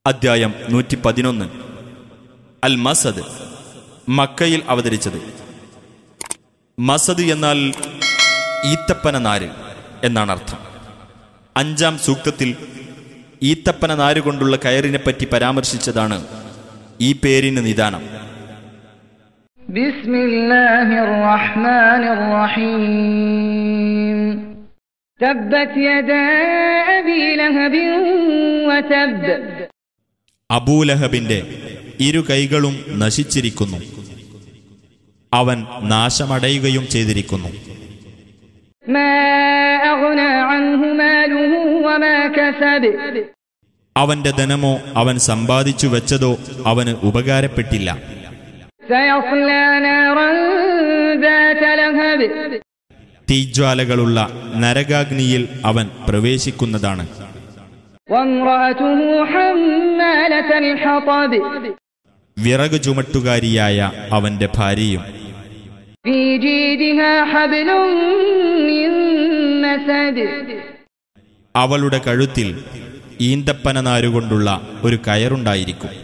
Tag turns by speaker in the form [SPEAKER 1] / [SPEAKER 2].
[SPEAKER 1] അദ്ധ്യായം നൂറ്റി പതിനൊന്ന് അൽ മസദ് മക്കയിൽ അവതരിച്ചത് മസദ് എന്നാൽ ഈത്തപ്പന നാര് എന്നാണ് അർത്ഥം അഞ്ചാം സൂക്തത്തിൽ ഈത്തപ്പന നാര് കൊണ്ടുള്ള കയറിനെപ്പറ്റി പരാമർശിച്ചതാണ് ഈ പേരിന് നിദാനം
[SPEAKER 2] بسم الله الرحمن الرحيم تبت يدا أبي لهب وتب
[SPEAKER 1] അബൂലഹബിന്റെ ഇരു കൈകളും നശിച്ചിരിക്കുന്നു അവൻ നാശമടയുകയും ചെയ്തിരിക്കുന്നു
[SPEAKER 2] ما أغنى عنه ماله وما كسب
[SPEAKER 1] അവന്റെ ധനമോ അവൻ സമ്പാദിച്ചു വെച്ചതോ അവന് ഉപകാരപ്പെട്ടില്ല
[SPEAKER 2] سيصلى نارا ذات لهب
[SPEAKER 1] തീജ്വാലകളുള്ള നരകാഗ്നിയിൽ അവൻ പ്രവേശിക്കുന്നതാണ്
[SPEAKER 2] وامرأته حمالة الحطب
[SPEAKER 1] വിറകു ചുമട്ടുകാരിയായ അവന്റെ ഭാര്യയും
[SPEAKER 2] في جيدها حبل من مسد
[SPEAKER 1] അവളുടെ കഴുത്തിൽ ഈന്തപ്പന നാരുകൊണ്ടുള്ള ഒരു കയറുണ്ടായിരിക്കും